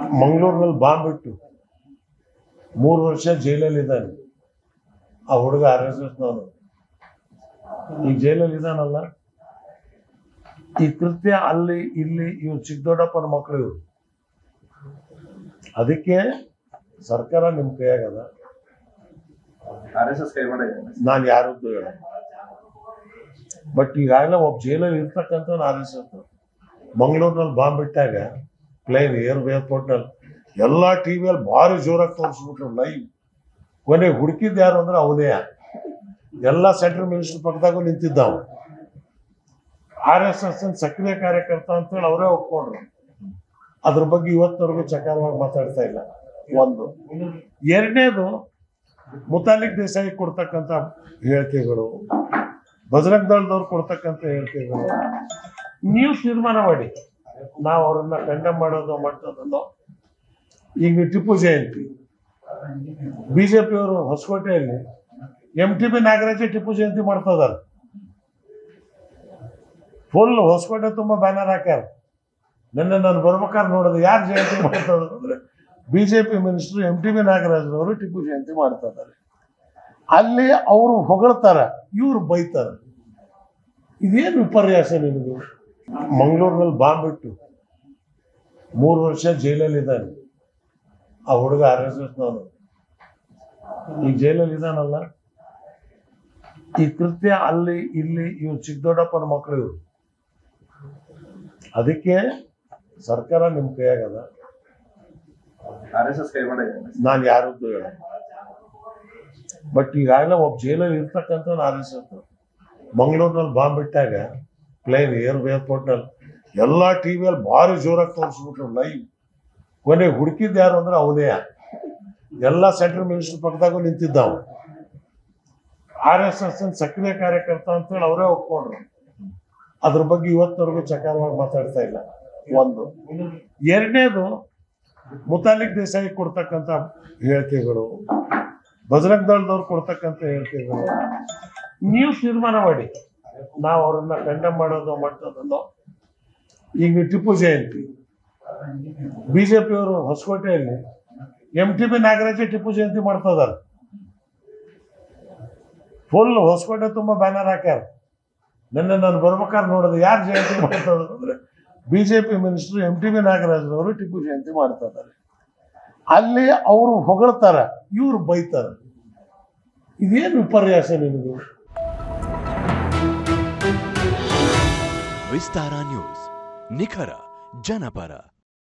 ಮಂಗಳೂರಿನಲ್ಲಿ ಬಾಂಬ್ ಇಟ್ಟು ಮೂರು ವರ್ಷ ಜೈಲಲ್ಲಿ ಇದ್ದಾನೆ ಆ ಹುಡುಗ ಆರ್ ಎಸ್ ಎಸ್ನವನು ಈಗ ಜೈಲಲ್ಲಿ ಇದ್ದಾನಲ್ಲ ಈ ಕೃತ್ಯ ಅಲ್ಲಿ ಇಲ್ಲಿ ಇವ್ರು ಚಿಕ್ಕದೊಡ್ಡಪ್ಪನ ಮಕ್ಕಳು ಇವರು ಅದಕ್ಕೆ ಸರ್ಕಾರ ನಿಮ್ಮ ಕೈಯಾಗದ ಆರ್ ಎಸ್ ಎಸ್ ಕೈವಾಡ ಇದೆ ನಾನು ಯಾರದ್ದು ಹೇಳ ಬಟ್ ಈಗಾಗಲೇ ಒಬ್ಬ ಜೈಲಲ್ಲಿ ಇರ್ತಕ್ಕಂಥ ಆರ್ ಎಸ್ ಎಸ್ ಮಂಗಳೂರಿನಲ್ಲಿ ಬಾಂಬ್ ಇಟ್ಟಾಗ ಪ್ಲೇನ್ ಏರ್ ಏರ್ಪೋರ್ಟ್ನಲ್ಲಿ ಎಲ್ಲ ಟಿ ವಿಯಲ್ಲಿ ಭಾರಿ ಜೋರಾಗಿ ತೋರಿಸ್ಬಿಟ್ರು ಲೈವ್ ಕೊನೆಗೆ ಹುಡುಕಿದ್ದು ಯಾರು ಅಂದ್ರೆ ಅವನೇ ಎಲ್ಲ ಸೆಂಟ್ರಲ್ ಮಿನಿಸ್ಟರ್ ಪಕ್ಕದಾಗೂ ನಿಂತಿದ್ದ ಅವ ಆರ್ ಎಸ್ ಎಸ್ ಸಕ್ರಿಯ ಕಾರ್ಯಕರ್ತ ಅಂತೇಳಿ ಅವರೇ ಒಪ್ಕೊಂಡ್ರು ಅದ್ರ ಬಗ್ಗೆ ಇವತ್ತವರೆಗೂ ಚಕಾರವಾಗಿ ಮಾತಾಡ್ತಾ ಇಲ್ಲ ಒಂದು ಎರಡನೇದು ಮುತಾಲಿಕ್ ದೇಸಾಯಿ ಕೊಡ್ತಕ್ಕಂಥ ಹೇಳಿಕೆಗಳು ಬಜರಂಗ್ ದಳದವ್ರು ಕೊಡ್ತಕ್ಕಂಥ ಹೇಳಿಕೆಗಳು ನೀವು ತೀರ್ಮಾನ ಮಾಡಿ ನಾವು ಅವರನ್ನ ಕಂಡೆಮ್ ಮಾಡೋದು ಮಾಡೋದನ್ನು ಈಗ ನೀವು ಟಿಪ್ಪು ಜಯಂತಿ ಬಿಜೆಪಿಯವರು ಹೊಸಕೋಟೆಯಲ್ಲಿ M T B Nagaraj Tipu Jayanti ಮಾಡ್ತಾ ಇದಾರೆ ಫುಲ್ ಹೊಸಕೋಟೆ ತುಂಬ ಬ್ಯಾನರ್ ಹಾಕ್ಯಾರ ನಿನ್ನೆ ನಾನು ಬರ್ಬೇಕಾದ್ರೆ ನೋಡಿದೆ ಯಾರು ಜಯಂತಿ ಮಾಡ್ತಾ ಇದಾರೆ ಅಂದ್ರೆ BJP minister M T B ನಾಗರಾಜನವರು ಟಿಪ್ಪು ಜಯಂತಿ ಮಾಡ್ತಾ ಇದ್ದಾರೆ ಅಲ್ಲಿ ಅವರು ಹೊಗಳ್ತಾರ ಇವ್ರು ಬೈತಾರ ಇದೇನು ವಿಪರ್ಯಾಸ ನಿನಗೆ ಮಂಗಳೂರಿನಲ್ಲಿ ಬಾಂಬ್ ಇಟ್ಟು ಮೂರು ವರ್ಷ ಜೈಲಲ್ಲಿ ಇದ್ದಾನೆ ಆ ಹುಡುಗ ಆರ್ ಎಸ್ ಎಸ್ನವನು ಈಗ ಜೈಲಲ್ಲಿ ಇದ್ದಾನಲ್ಲ ಈ ಕೃತ್ಯ ಅಲ್ಲಿ ಇಲ್ಲಿ ಇವ್ರು ಚಿಕ್ಕದೊಡ್ಡಪ್ಪನ ಮಕ್ಕಳು ಇವರು ಅದಕ್ಕೆ ಸರ್ಕಾರ ನಿಮ್ಮ ಕೈಯಾಗದ ಆರ್ ಎಸ್ ಎಸ್ ಕೈವಾಡ ಇದೆ ನಾನು ಯಾರದ್ದು ಹೇಳ ಬಟ್ ಈಗಾಗಲೇ ಒಬ್ಬ ಜೈಲಲ್ಲಿ ಇರ್ತಕ್ಕಂಥ ಆರ್ ಎಸ್ ಎಸ್ ಮಂಗಳೂರಿನಲ್ಲಿ ಬಾಂಬ್ ಇಟ್ಟಾಗ ಪ್ಲೇನ್ ಏರ್ ಏರ್ಪೋರ್ಟ್ನಲ್ಲಿ ಎಲ್ಲ ಟಿ ವಿಯಲ್ಲಿ ಭಾರಿ ಜೋರಾಗಿ ತೋರಿಸ್ಬಿಟ್ರು ಲೈವ್ ಕೊನೆಗೆ ಹುಡುಕಿದ್ದು ಯಾರು ಅಂದ್ರೆ ಅವನೇ ಎಲ್ಲ ಸೆಂಟ್ರಲ್ ಮಿನಿಸ್ಟರ್ ಪಕ್ಕದಾಗೂ ನಿಂತಿದ್ದ ಅವ ಆರ್ ಎಸ್ ಎಸ್ ಸಕ್ರಿಯ ಕಾರ್ಯಕರ್ತ ಅಂತೇಳಿ ಅವರೇ ಒಪ್ಕೊಂಡ್ರು ಅದ್ರ ಬಗ್ಗೆ ಇವತ್ತವರೆಗೂ ಚಕಾರವಾಗಿ ಮಾತಾಡ್ತಾ ಇಲ್ಲ ಒಂದು ಎರಡನೇದು ಮುತಾಲಿಕ್ ದೇಸಾಯಿ ಕೊಡ್ತಕ್ಕಂಥ ಹೇಳಿಕೆಗಳು ಬಜರಂಗ್ ದಳದವ್ರು ಕೊಡ್ತಕ್ಕಂಥ ಹೇಳಿಕೆಗಳು ನೀವು ತೀರ್ಮಾನ ಮಾಡಿ ನಾವು ಅವರನ್ನ ಕಂಡೆಮ್ ಮಾಡೋದು ಮಾಡೋದನ್ನು ಈಗ ನೀವು ಟಿಪ್ಪು ಜಯಂತಿ ಬಿಜೆಪಿಯವರು ಹೊಸಕೋಟೆಯಲ್ಲಿ M T B Nagaraj Tipu Jayanti ಮಾಡ್ತಾ ಇದಾರೆ ಫುಲ್ ಹೊಸಕೋಟೆ ತುಂಬ ಬ್ಯಾನರ್ ಹಾಕ್ಯಾರ ನಿನ್ನೆ ನಾನು ಬರ್ಬೇಕಾದ್ರೆ ನೋಡಿದೆ ಯಾರು ಜಯಂತಿ ಮಾಡ್ತಾ ಇದಾರೆ ಅಂದ್ರೆ BJP minister M T B ನಾಗರಾಜನವರು ಟಿಪ್ಪು ಜಯಂತಿ ಮಾಡ್ತಾ ಇದ್ದಾರೆ ಅಲ್ಲಿ ಅವರು ಹೊಗಳ್ತಾರ ಇವ್ರು ಬೈತಾರ ಇದೇನು ವಿಪರ್ಯಾಸ ನಿನಗೆ ವಿಸ್ತಾರ ನ್ಯೂಸ್ ನಿಖರ ಜನಪರ